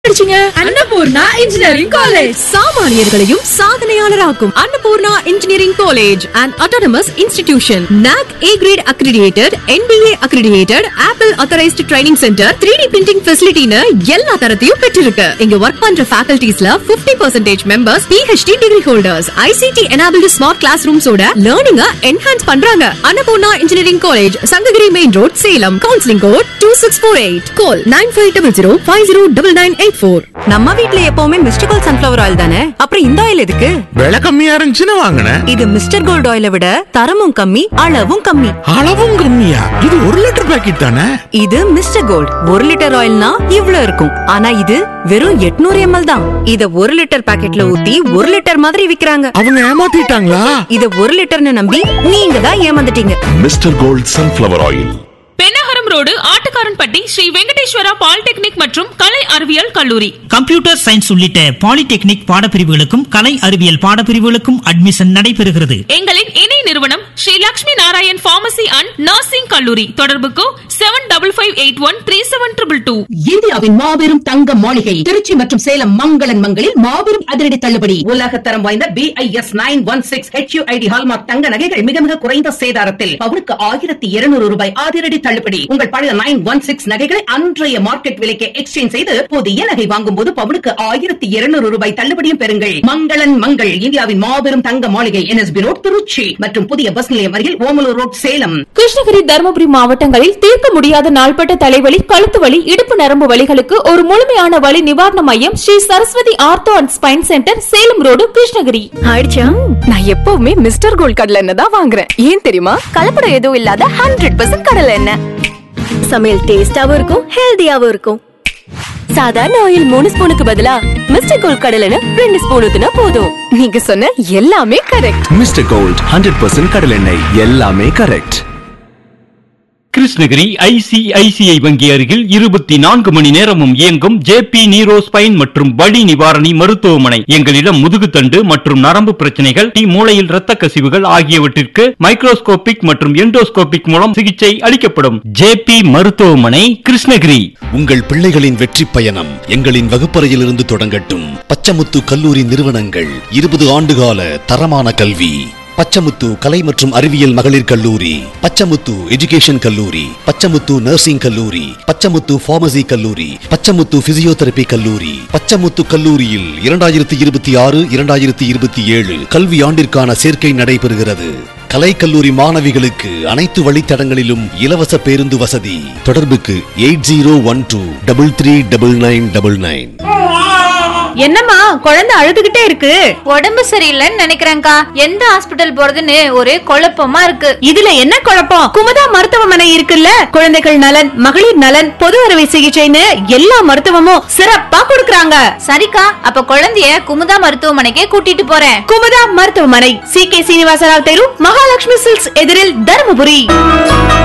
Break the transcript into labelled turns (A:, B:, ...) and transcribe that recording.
A: படிச்சீங்க Annapoorna engineering college
B: சாமானியர்களையும் சாதனையாளராக்கும் Annapoorna engineering college and autonomous institution NAAC A grade accredited NBA accredited Apple authorised training centre three D printing ஃபெசிலிட்டின்னு எல்லா தரத்தையும் பெற்றிருக்கு இங்க ஒர்க் பண்ற ஃபேக்கல்டிஸ்ல 50% percentage members PhD degree holders ICT enabled smart class ரூம்ஸோட லேர்னிங்க என்ஹான்ஸ் பண்றாங்க Annapoorna engineering college Sankagiri main road Salem counselling code two six four eight call nine five double zero five zero double nine eight four நம்ம வீட்ல எப்பவுமே mister Gold sunflower oil தானே அப்புறம் இந்த oil எதுக்கு
C: விலை கம்மியா இருந்துச்சுன்னு வாங்கினேன்
B: இது மிஸ்டர் கோல்ட் ஆயிலை விட தரமும் கம்மி அளவும் கம்மி
C: அளவும் கம்மியா இது ஒரு லிட்டர் பாக்கெட் தானே
B: இது மிஸ்டர் கோல்ட் ஒரு லிட்டர் ஆயில்னா இவ்ளோ இருக்கும் ஆனா இது வெறும் 800 எம்எல் தான் இத ஒரு லிட்டர் பாக்கெட்ல ஊத்தி ஒரு லிட்டர் மாதிரி விக்கிறாங்க
C: அவங்க ஏமாத்திட்டாங்களா
B: இத ஒரு லிட்டர்னு நம்பி நீங்க தான் ஏமாந்துட்டீங்க
D: Mr Gold sunflower oil
A: Pennagaram road Attukaranpatti Sri Venkateswara polytechnic மற்றும் கலை அறிவியல் கல்லூரி
E: கம்ப்யூட்டர் சயின்ஸ் உள்ளிட்ட பாலிடெக்னிக் பாடப்பிரிவுகளுக்கும் கலை அறிவியல் பாடப்பிரிவுகளுக்கும் அட்மிஷன் நடைபெறுகிறது
A: எங்களின் இணை நிறுவனம் Sri Lakshmi Narayan pharmacy and nursing கல்லூரி தொடர்புக்கு seven double five eight one three seven triple two
F: இந்தியாவின் மாபெரும் தங்க மாளிகை திருச்சி மற்றும் சேலம் மங்களன் மங்களில் மாபெரும் அதிரடி தள்ளுபடி உலகத்தரம் வாய்ந்த B I S nine one six HUID hallmark தங்க நகைகள் மிக மிக குறைந்த சேதாரத்தில் பவுனுக்கு ஆயிரத்தி இருநூறு ரூபாய் அதிரடி தள்ளுபடி உங்கள் பழைய நைன் ஒன் சிக்ஸ் நகைகளை அன்றைய மார்க்கெட் விலைக்கு எக்ஸ்சேஞ்ச் செய்து புதிய நகை வாங்கும் போது பவுனுக்கு ஆயிரத்தி இருநூறு ரூபாய் தள்ளுபடியும் பெறுங்கள் மங்களன் மங்கள் இந்தியாவின் மாபெரும் தங்க மாளிகை என்எஸ்பி ரோட் திருச்சி மற்றும் புதிய பஸ் நிலையம் அருகில் ஓமலூர் ரோட் சேலம்
G: கிருஷ்ணகிரி தருமபுரி மாவட்டங்களில் தீர்க்க முடியாத நாள்பட்ட தலைவலி கழுத்து வலி இடுப்பு நரம்பு வலிகளுக்கு ஒரு முழுமையான வலி நிவாரண மையம் Sri Saraswathi ortho and spine centre Salem road Krishnagiri
B: ஆயிடுச்சா நான் எப்பவுமே மிஸ்டர் கோல்ட் கடலை எண்ணெய் தான் வாங்குறேன் ஏன் தெரியுமா கலப்படம் எதுவும் இல்லாத ஹண்ட்ரட் பர்சன்ட் கடலை எண்ணெய் சமையல் டேஸ்டாவும் இருக்கும் ஹெல்தியாவும் இருக்கும் சாதாரண ஆயில் மூணு ஸ்பூனுக்கு பதிலா மிஸ்டர் கோல்ட் கடலை எண்ணெய் ரெண்டு ஸ்பூன் ஊத்துனா போதும் நீங்க சொன்ன எல்லாமே correct
H: Mr Gold hundred percent கடலெண்ணெய் எல்லாமே கரெக்ட்
I: கிருஷ்ணகிரி ஐசிஐசிஐ வங்கி அருகில் இருபத்தி நான்கு மணி நேரமும் இயங்கும் ஜேபி நீரோ ஸ்பைன் மற்றும் வலி நிவாரணி மருத்துவமனை எங்களிடம் முதுகுத்தண்டு மற்றும் நரம்பு பிரச்சனைகள் டி மூளையில் இரத்த கசிவுகள் ஆகியவற்றிற்கு மைக்ரோஸ்கோபிக் மற்றும் எண்டோஸ்கோபிக் மூலம் சிகிச்சை அளிக்கப்படும் ஜேபி மருத்துவமனை கிருஷ்ணகிரி
H: உங்கள் பிள்ளைகளின் வெற்றி பயணம் எங்களின் வகுப்பறையிலிருந்து தொடங்கட்டும் பச்சமுத்து கல்லூரி நிறுவனங்கள் இருபது ஆண்டுகால தரமான கல்வி பச்சமுத்து கலை மற்றும் அறிவியல் மகளிர் கல்லூரி பச்சமுத்து எஜுகேஷன் கல்லூரி பச்சமுத்து நர்சிங் கல்லூரி பச்சமுத்து பார்மசி கல்லூரி பச்சமுத்து பிசியோதெரபி கல்லூரி பச்சமுத்து கல்லூரியில் இரண்டாயிரத்தி இருபத்தி ஆறு இரண்டாயிரத்தி இருபத்தி ஏழு கல்வி ஆண்டிற்கான சேர்க்கை நடைபெறுகிறது கலை கல்லூரி மாணவிகளுக்கு அனைத்து வழித்தடங்களிலும் இலவச பேருந்து வசதி தொடர்புக்கு eight zero one two double three double nine double nine
G: என்னம்மா குழந்தை அழுதுகிட்டே இருக்கு
J: உடம்பு சரியில்லைன்னு நினைக்கிறேன்க்கா எந்த ஹாஸ்பிட்டல் போறதுன்னு ஒரே குழப்பமா இருக்கு
G: இதுல என்ன குழப்பம் குமுதா மருத்துவமனை இருக்குல்ல குழந்தைகள் நலன் மகளிர் நலன் பொது அறுவை சிகிச்சைன்னு எல்லா மருத்துவமும் சிறப்பா கொடுக்கறாங்க
J: சரிக்கா அப்ப குழந்தைய குமுதா மருத்துவமனைக்கே கூட்டிட்டு போறேன்
G: குமுதா மருத்துவமனை சி கே சீனிவாசராவ் தெரு மகாலட்சுமி சில்க்ஸ் எதிரில் தருமபுரி